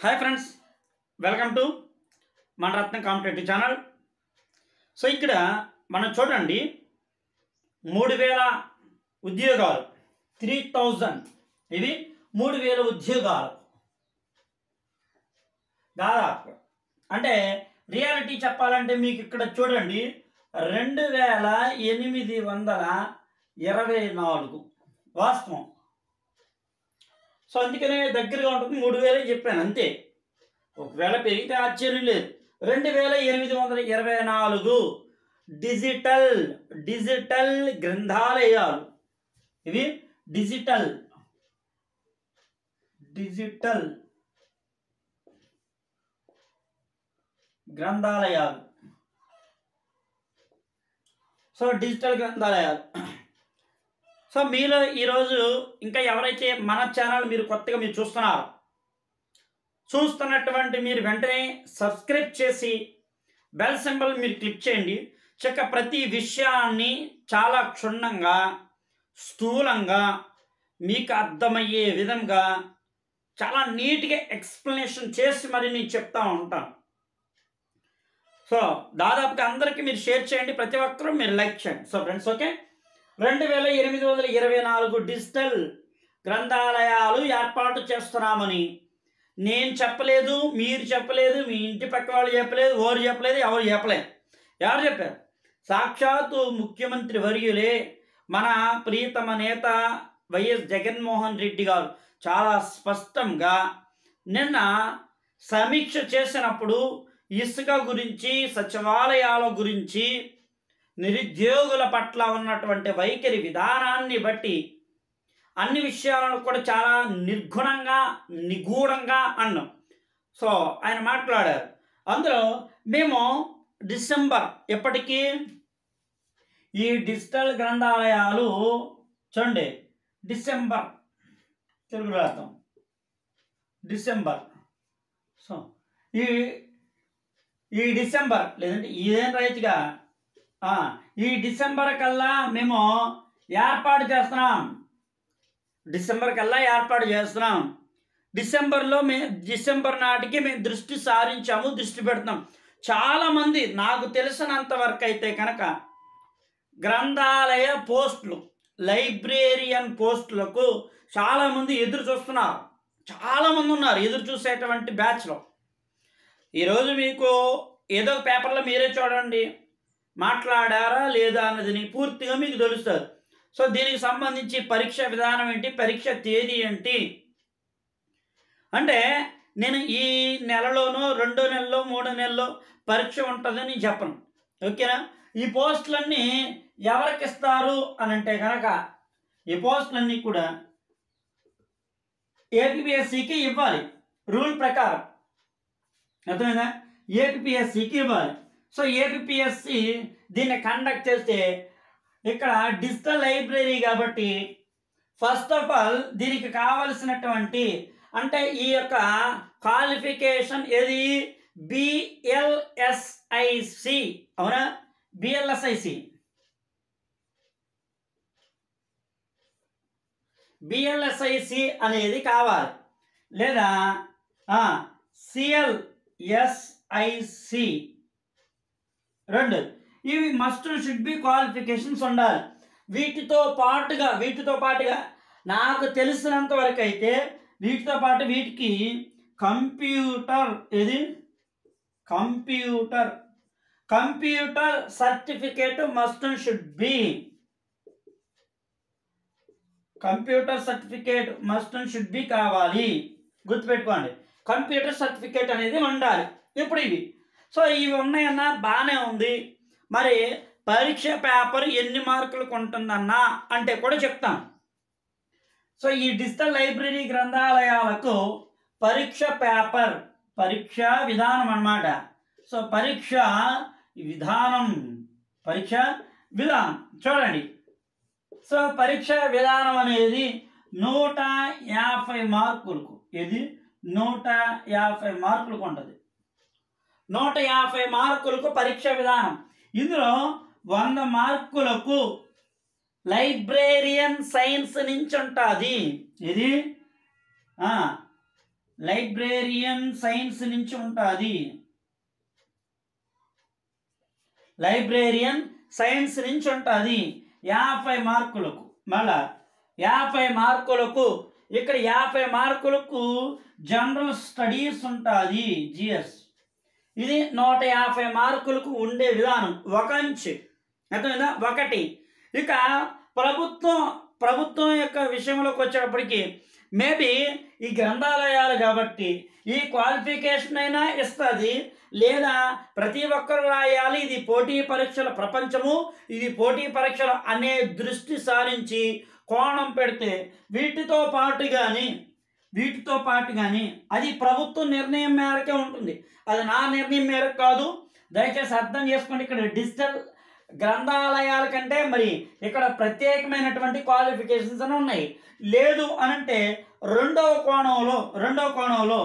hi friends welcome to మన రత్న competitive channel so ఇక్కడ మనం చూడండి మూడు వేల ఉద్యోగాలు త్రీ థౌజండ్ ఇవి మూడు వేల ఉద్యోగాలు దాదాపు అంటే రియాలిటీ చెప్పాలంటే మీకు ఇక్కడ చూడండి రెండు వేల ఎనిమిది వందల ఇరవై నాలుగు వాస్తవం సో అందుకనే దగ్గరగా ఉంటుంది మూడు వేలే చెప్పాను అంతే ఒకవేళ పెరిగితే ఆశ్చర్యం లేదు రెండు వేల ఎనిమిది వందల ఇరవై నాలుగు డిజిటల్ డిజిటల్ గ్రంథాలయాలు ఇవి డిజిటల్ డిజిటల్ గ్రంథాలయాలు సో డిజిటల్ గ్రంథాలయాలు సో మీలో ఈరోజు ఇంకా ఎవరైతే మన ఛానల్ మీరు కొత్తగా మీరు చూస్తున్నారు చూస్తున్నటువంటి మీరు వెంటనే సబ్స్క్రైబ్ చేసి బెల్ సింబల్ మీరు క్లిక్ చేయండి చక్క ప్రతి విషయాన్ని చాలా క్షుణ్ణంగా స్థూలంగా మీకు అర్థమయ్యే విధంగా చాలా నీట్గా ఎక్స్ప్లెనేషన్ చేసి మరి నేను చెప్తా ఉంటాను సో దాదాపుగా అందరికీ మీరు షేర్ చేయండి ప్రతి ఒక్కరూ మీరు లైక్ చేయండి సో ఫ్రెండ్స్ ఓకే రెండు వేల ఎనిమిది వందల ఇరవై నాలుగు డిజిటల్ గ్రంథాలయాలు ఏర్పాటు చేస్తున్నామని నేను చెప్పలేదు మీరు చెప్పలేదు మీ ఇంటి పక్క వాళ్ళు చెప్పలేదు ఓరు చెప్పలేదు ఎవరు చెప్పలేదు ఎవరు చెప్పారు సాక్షాత్తు ముఖ్యమంత్రి వర్యులే మన ప్రియతమ నేత వైఎస్ జగన్మోహన్ రెడ్డి గారు చాలా స్పష్టంగా నిన్న సమీక్ష చేసినప్పుడు ఇసుక గురించి సచివాలయాల గురించి నిరుద్యోగుల పట్ల ఉన్నటువంటి వైఖరి విధానాన్ని బట్టి అన్ని విషయాలను కూడా చాలా నిర్గుణంగా నిగూఢంగా అన్నాం సో ఆయన మాట్లాడారు అందులో మేము డిసెంబర్ ఎప్పటికీ ఈ డిజిటల్ గ్రంథాలయాలు చూడండి డిసెంబర్ తెలుగు రాద్దాం డిసెంబర్ సో ఈ ఈ డిసెంబర్ లేదంటే ఇదేం రైతుగా ఆ, ఈ డిసెంబర్ కల్లా మేము ఏర్పాటు చేస్తున్నాం డిసెంబర్ కల్లా ఏర్పాటు చేస్తున్నాం డిసెంబర్లో మే డిసెంబర్ నాటికి మేము దృష్టి సారించాము దృష్టి పెడుతున్నాం చాలామంది నాకు తెలిసినంత వరకు అయితే కనుక గ్రంథాలయ పోస్టులు లైబ్రేరియన్ పోస్టులకు చాలామంది ఎదురు చూస్తున్నారు చాలామంది ఉన్నారు ఎదురు చూసేటువంటి బ్యాచ్లో ఈరోజు మీకు ఏదో ఒక పేపర్లో మీరే చూడండి మాట్లాడారా లేదా అన్నది పూర్తిగా మీకు తెలుస్తుంది సో దీనికి సంబంధించి పరీక్ష విధానం ఏంటి పరీక్ష తేదీ ఏంటి అంటే నేను ఈ నెలలోనో రెండో నెలలో మూడో నెలలో పరీక్ష ఉంటుందని చెప్పను ఓకేనా ఈ పోస్టులన్నీ ఎవరికి ఇస్తారు అని అంటే కనుక ఈ పోస్టులన్నీ కూడా ఏపీఎస్సికి ఇవ్వాలి రూల్ ప్రకారం అర్థమైందా ఏపీఎస్సికి ఇవ్వాలి సో ఏపీఎస్సి దీన్ని కండక్ట్ చేస్తే ఇక్కడ డిజిటల్ లైబ్రరీ కాబట్టి ఫస్ట్ ఆఫ్ ఆల్ దీనికి కావలసినటువంటి అంటే ఈ యొక్క క్వాలిఫికేషన్ ఏది బిఎల్ఎస్ఐసి అవునా బిఎల్ఎస్ఐసి బిఎల్ఎస్ఐసి అనేది కావాలి లేదా సిఎల్ఎస్ఐసి రెండు ఇవి మస్ట్ షుడ్ బి క్వాలిఫికేషన్స్ ఉండాలి వీటితో పాటుగా వీటితో పాటుగా నాకు తెలిసినంత వరకు అయితే వీటితో పాటు వీటికి కంప్యూటర్ ఇది computer computer certificate must should be computer certificate must should be కావాలి గుర్తుపెట్టుకోండి కంప్యూటర్ సర్టిఫికేట్ అనేది ఉండాలి ఇప్పుడు ఇవి సో ఇవి ఉన్నాయన్నా బాగానే ఉంది మరి పరీక్ష పేపర్ ఎన్ని మార్కులకు ఉంటుందన్నా అంటే కూడా చెప్తాను సో ఈ డిజిటల్ లైబ్రరీ గ్రంథాలయాలకు పరీక్ష పేపర్ పరీక్ష విధానం అన్నమాట సో పరీక్ష విధానం పరీక్ష విధానం చూడండి సో పరీక్ష విధానం అనేది నూట యాభై మార్కులకు ఇది నూట యాభై మార్కులకు ఉంటుంది నూట యాభై మార్కులకు పరీక్ష విధానం ఇందులో వంద మార్కులకు లైబ్రేరియన్ సైన్స్ నుంచి ఉంటుంది ఇది ఆ, లైబ్రేరియన్ సైన్స్ నుంచి ఉంటుంది లైబ్రేరియన్ సైన్స్ నుంచి ఉంటుంది యాభై మార్కులకు మళ్ళా యాభై మార్కులకు ఇక్కడ యాభై మార్కులకు జనరల్ స్టడీస్ ఉంటుంది జిఎస్ ఇది నూట యాభై మార్కులకు ఉండే విధానం ఒక అంచు అర్థమైందా ఒకటి ఇక ప్రభుత్వం ప్రభుత్వం యొక్క విషయంలోకి వచ్చేటప్పటికి మేబీ ఈ గ్రంథాలయాలు కాబట్టి ఈ క్వాలిఫికేషన్ అయినా ఇస్తుంది లేదా ప్రతి ఒక్కరు రాయాలి ఇది పోటీ పరీక్షల ప్రపంచము ఇది పోటీ పరీక్షలు అనే దృష్టి సారించి కోణం పెడితే వీటితో పాటు కానీ వీటితో పాటు కానీ అది ప్రభుత్వ నిర్ణయం మేరకే ఉంటుంది అది నా నిర్ణయం మేరకు కాదు దయచేసి అర్థం చేసుకోండి ఇక్కడ డిజిటల్ గ్రంథాలయాల కంటే మరి ఇక్కడ ప్రత్యేకమైనటువంటి క్వాలిఫికేషన్స్ అని ఉన్నాయి లేదు అనంటే రెండవ కోణంలో రెండవ కోణంలో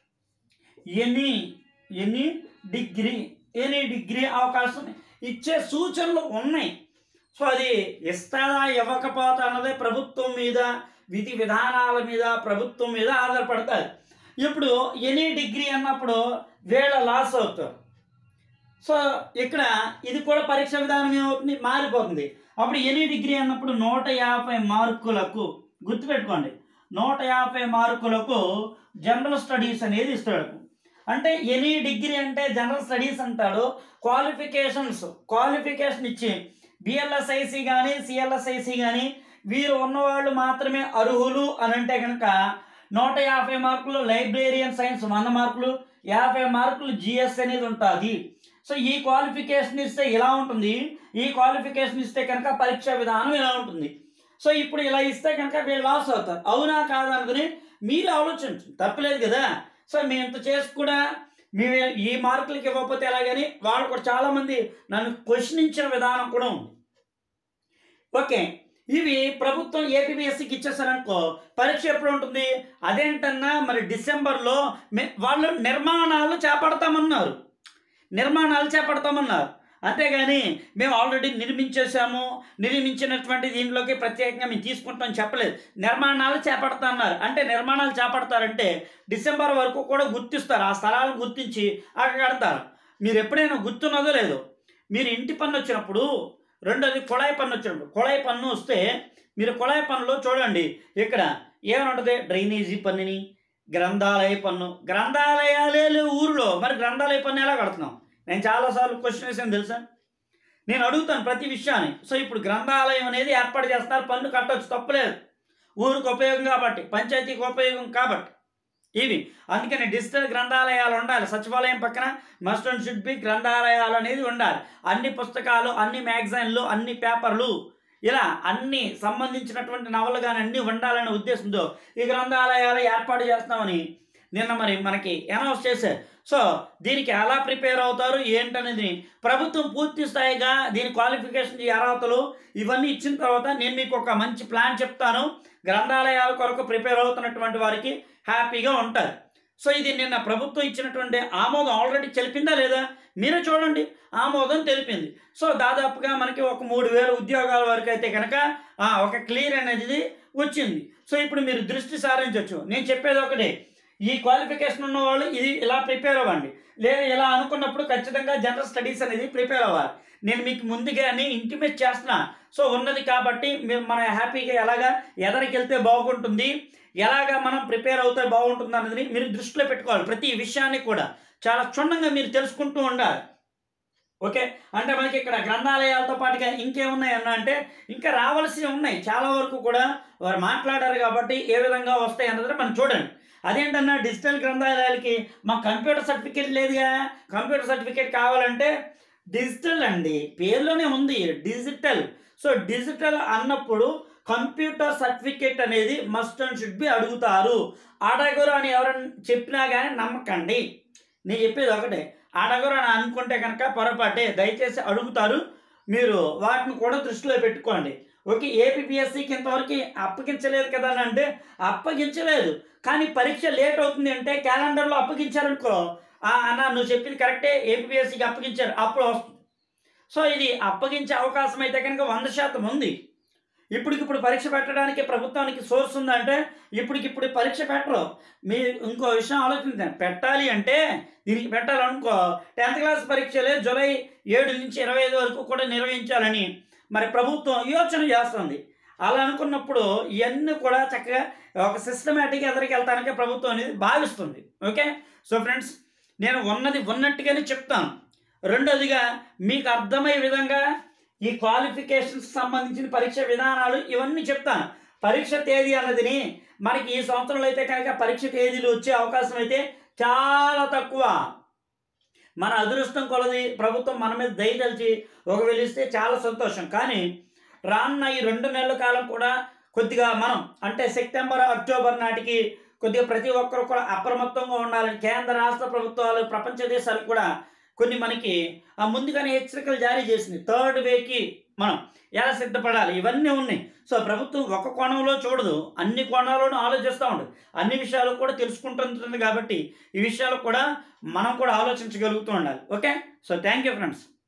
any any degree any degree అవకాశం ఇచ్చే సూచనలు ఉన్నాయి సో అది ఇస్తారా ఇవ్వకపోతా అన్నదే ప్రభుత్వం మీద విధి విధానాల మీద ప్రభుత్వం మీద ఆధారపడతాయి ఇప్పుడు ఎనీ డిగ్రీ అన్నప్పుడు వీళ్ళ లాస్ అవుతారు సో ఇక్కడ ఇది కూడా పరీక్ష విధానం ఏమవుతుంది మారిపోతుంది అప్పుడు ఎనీ డిగ్రీ అన్నప్పుడు నూట యాభై మార్కులకు గుర్తుపెట్టుకోండి నూట యాభై మార్కులకు జనరల్ స్టడీస్ అనేది ఇస్తాడు అంటే ఎనీ డిగ్రీ అంటే జనరల్ స్టడీస్ అంటాడు క్వాలిఫికేషన్స్ క్వాలిఫికేషన్ ఇచ్చి బిఎల్ఎస్ఐసి కానీ సిఎల్ఎస్ఐసి కానీ వీరు ఉన్నవాళ్ళు మాత్రమే అర్హులు అని అంటే కనుక నూట యాభై మార్కులు లైబ్రేరియన్ సైన్స్ వంద మార్కులు యాభై మార్కులు జిఎస్ అనేది ఉంటుంది సో ఈ క్వాలిఫికేషన్ ఇస్తే ఇలా ఉంటుంది ఈ క్వాలిఫికేషన్ ఇస్తే కనుక పరీక్ష విధానం ఇలా ఉంటుంది సో ఇప్పుడు ఇలా ఇస్తే కనుక వీళ్ళు లాస్ అవుతారు అవునా కాదా అనుకుని మీరు ఆలోచించండి తప్పలేదు కదా సో మేము ఇంత చేసి కూడా మేము ఈ మార్కులకి ఇవ్వకపోతే ఎలాగని వాళ్ళు కూడా చాలామంది నన్ను క్వశ్చనించిన విధానం కూడా ఉంది ఓకే ఇవి ప్రభుత్వం ఏపీఎస్సికి ఇచ్చేసారనుకో పరీక్ష ఎప్పుడు ఉంటుంది అదేంటన్నా మరి డిసెంబర్లో మే- వాళ్ళు నిర్మాణాలు చేపడతామన్నారు నిర్మాణాలు చేపడతామన్నారు అంతేగాని మేము ఆల్రెడీ నిర్మించేసాము నిర్మించినటువంటి దీంట్లోకి ప్రత్యేకంగా మేము తీసుకుంటాం చెప్పలేదు నిర్మాణాలు చేపడతామన్నారు అంటే నిర్మాణాలు చేపడతారంటే డిసెంబర్ వరకు కూడా గుర్తిస్తారు ఆ స్థలాలను గుర్తించి అక్కడ కడతారు మీరు ఎప్పుడైనా గుర్తున్నదో లేదో మీరు ఇంటి పన్ను వచ్చినప్పుడు రెండోది కుళాయి పన్ను వచ్చినప్పుడు కుళాయి పన్ను వస్తే మీరు కుళాయి పన్నులో చూడండి ఇక్కడ ఏమనుంటుంది డ్రైనేజీ పన్నుని గ్రంథాలయ పన్ను గ్రంథాలయాలే లేవు ఊరిలో మరి గ్రంథాలయ పన్ను ఎలా కడుతున్నాం నేను చాలాసార్లు క్వశ్చన్ వేసాను తెలుసా నేను అడుగుతాను ప్రతి విషయాన్ని సో ఇప్పుడు గ్రంథాలయం అనేది ఏర్పాటు చేస్తారు పన్ను కట్టొచ్చు తప్పులేదు ఊరికి ఉపయోగం కాబట్టి పంచాయతీకి ఉపయోగం కాబట్టి ఇవి అందుకని డిజిటల్ గ్రంథాలయాలు ఉండాలి సచివాలయం పక్కన మస్ట్ అండ్ షుడ్ బి గ్రంథాలయాలు అనేది ఉండాలి అన్ని పుస్తకాలు అన్ని మ్యాగజైన్లు అన్ని పేపర్లు ఇలా అన్ని సంబంధించినటువంటి నవలు కానీ అన్నీ ఉండాలనే ఉద్దేశంతో ఈ గ్రంథాలయాలు ఏర్పాటు చేస్తామని నిన్న మరి మనకి అనౌన్స్ చేశారు సో దీనికి ఎలా ప్రిపేర్ అవుతారు ఏంటనేది ప్రభుత్వం పూర్తి స్థాయిగా దీని క్వాలిఫికేషన్ ఈ అర్హతలు ఇవన్నీ ఇచ్చిన తర్వాత నేను మీకు ఒక మంచి ప్లాన్ చెప్తాను గ్రంథాలయాల కొరకు ప్రిపేర్ అవుతున్నటువంటి వారికి హ్యాపీగా ఉంటారు సో ఇది నిన్న ప్రభుత్వం ఇచ్చినటువంటి ఆమోదం ఆల్రెడీ తెలిపిందా లేదా మీరే చూడండి ఆమోదం తెలిపింది సో దాదాపుగా మనకి ఒక మూడు వేల ఉద్యోగాల వరకు అయితే కనుక ఆ, ఒక క్లియర్ అనేది వచ్చింది సో ఇప్పుడు మీరు దృష్టి సారించవచ్చు నేను చెప్పేది ఒకటే ఈ క్వాలిఫికేషన్ ఉన్న వాళ్ళు ఇది ఇలా ప్రిపేర్ అవ్వండి లేదా ఇలా అనుకున్నప్పుడు ఖచ్చితంగా జనరల్ స్టడీస్ అనేది ప్రిపేర్ అవ్వాలి నేను మీకు ముందుగానే ఇంటిమేట్ చేస్తున్నా సో ఉన్నది కాబట్టి మేము మన హ్యాపీగా ఎలాగా ఎదరికెళ్తే బాగుంటుంది ఎలాగా మనం ప్రిపేర్ అవుతే బాగుంటుంది అన్నది మీరు దృష్టిలో పెట్టుకోవాలి ప్రతి విషయాన్ని కూడా చాలా క్షుణ్ణంగా మీరు తెలుసుకుంటూ ఉండాలి ఓకే అంటే మనకి ఇక్కడ గ్రంథాలయాలతో పాటుగా ఇంకేమున్నాయి అన్న అంటే ఇంకా రావాల్సి ఉన్నాయి చాలా వరకు కూడా వారు మాట్లాడారు కాబట్టి ఏ విధంగా వస్తాయి అన్నది మనం చూడండి అదేంటన్నా డిజిటల్ గ్రంథాలయాలకి మా కంప్యూటర్ సర్టిఫికేట్ లేదుగా కంప్యూటర్ సర్టిఫికేట్ కావాలంటే డిజిటల్ అండి పేరులోనే ఉంది డిజిటల్ సో డిజిటల్ అన్నప్పుడు కంప్యూటర్ సర్టిఫికేట్ అనేది మస్ట్ అండ్ షుడ్ బి అడుగుతారు అడగరు అని ఎవరైనా చెప్పినా కానీ నమ్మకండి నేను చెప్పేది ఒకటే అడగరు అని అనుకుంటే కనుక పొరపాటే దయచేసి అడుగుతారు మీరు వాటిని కూడా దృష్టిలో పెట్టుకోండి ఓకే ఏపీఎస్సికి ఇంతవరకు అప్పగించలేదు కదా అని అంటే అప్పగించలేదు కానీ పరీక్ష లేట్ అవుతుంది అంటే క్యాలెండర్లో అప్పగించారనుకో "ఆ, అన్న నువ్వు చెప్పింది కరెక్టే ఏపీఎస్సికి అప్పగించారు అప్పుడు వస్తుంది సో ఇది అప్పగించే అవకాశం అయితే కనుక వంద శాతం ఉంది ఇప్పటికిప్పుడు పరీక్ష పెట్టడానికి ప్రభుత్వానికి సోర్స్ ఉందంటే ఇప్పటికిప్పుడు పరీక్ష పెట్టరు మీరు ఇంకో విషయం ఆలోచించండి పెట్టాలి అంటే దీనికి పెట్టాలనుకో టెన్త్ క్లాస్ పరీక్షలే జూలై ఏడు నుంచి ఇరవై ఐదు వరకు కూడా నిర్వహించాలని మరి ప్రభుత్వం యోచన చేస్తుంది అలా అనుకున్నప్పుడు ఇవన్నీ కూడా చక్కగా ఒక సిస్టమేటిక్ ఎదరికి వెళ్తానికే ప్రభుత్వం అనేది భావిస్తుంది ఓకే సో ఫ్రెండ్స్ నేను ఉన్నది ఉన్నట్టుగానే చెప్తాను రెండోదిగా మీకు అర్థమయ్యే విధంగా ఈ క్వాలిఫికేషన్స్ సంబంధించిన పరీక్ష విధానాలు ఇవన్నీ చెప్తాను పరీక్ష తేదీ అన్నదిని మనకి ఈ సంవత్సరంలో అయితే కనుక పరీక్ష తేదీలు వచ్చే అవకాశం అయితే చాలా తక్కువ మన అదృష్టం కొలది ప్రభుత్వం మన మీద దయదలిచి ఒక వెలిస్తే చాలా సంతోషం కానీ రానున్న ఈ రెండు నెలల కాలం కూడా కొద్దిగా మనం అంటే సెప్టెంబర్ అక్టోబర్ నాటికి కొద్దిగా ప్రతి ఒక్కరు కూడా అప్రమత్తంగా ఉండాలని కేంద్ర రాష్ట్ర ప్రభుత్వాలు ప్రపంచ దేశాలు కూడా కొన్ని మనకి ఆ ముందుగానే హెచ్చరికలు జారీ చేసింది థర్డ్ వేకి మనం ఎలా సిద్ధపడాలి ఇవన్నీ ఉన్నాయి సో ప్రభుత్వం ఒక కోణంలో చూడదు అన్ని కోణాల్లోనూ ఆలోచిస్తూ ఉంటుంది అన్ని విషయాలు కూడా తెలుసుకుంటుంటుంది కాబట్టి ఈ విషయాలు కూడా మనం కూడా ఆలోచించగలుగుతూ ఉండాలి okay so thank you friends